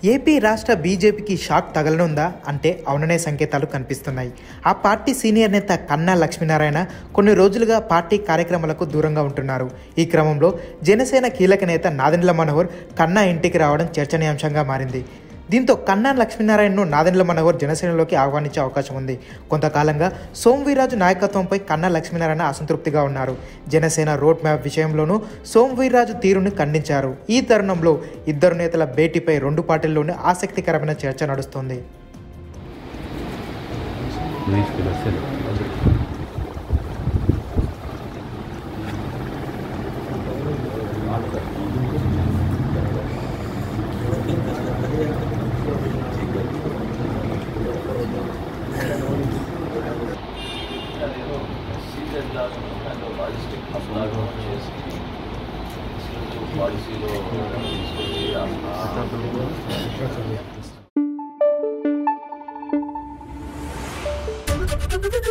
AP రాష్ట్ర బీజేపీకి shock తగలనుందా అంటే అవుననే సంకేతాలు కనిపిస్తున్నాయి ఆ పార్టీ సీనియర్ నేత కన్నా లక్ష్మీనారాయణ కొన్ని రోజులుగా పార్టీ కార్యక్రమాలకు దూరంగా ఉంటున్నారు ఈ క్రమంలో జనసేన కీలక నేత నాదెండ్ల మనోహర్ కన్నా ఇంటికి రావడం చర్చనీయాంశంగా మారింది దీంతో కన్నా లక్ష్మీనారాయణను నాదెండ్ల మనోహర్ జనసేనలోకి ఆహ్వానించే అవకాశం ఉంది కొంతకాలంగా సోమవీరాజు నాయకత్వంపై కన్నా లక్ష్మీనారాయణ అసంతృప్తిగా ఉన్నారు జనసేన రోడ్ మ్యాప్ విషయంలోనూ సోమవీర్రాజు తీరును ఖండించారు ఈ తరుణంలో ఇద్దరు నేతల భేటీపై రెండు పార్టీల్లోనూ ఆసక్తికరమైన చర్చ నడుస్తోంది Luis Pilocel. సీజన్ లాగా దాంట్లో లాజిస్టిక్ హబ్ లాగా చేసి పాలసీలో తీసుకొని ఆ-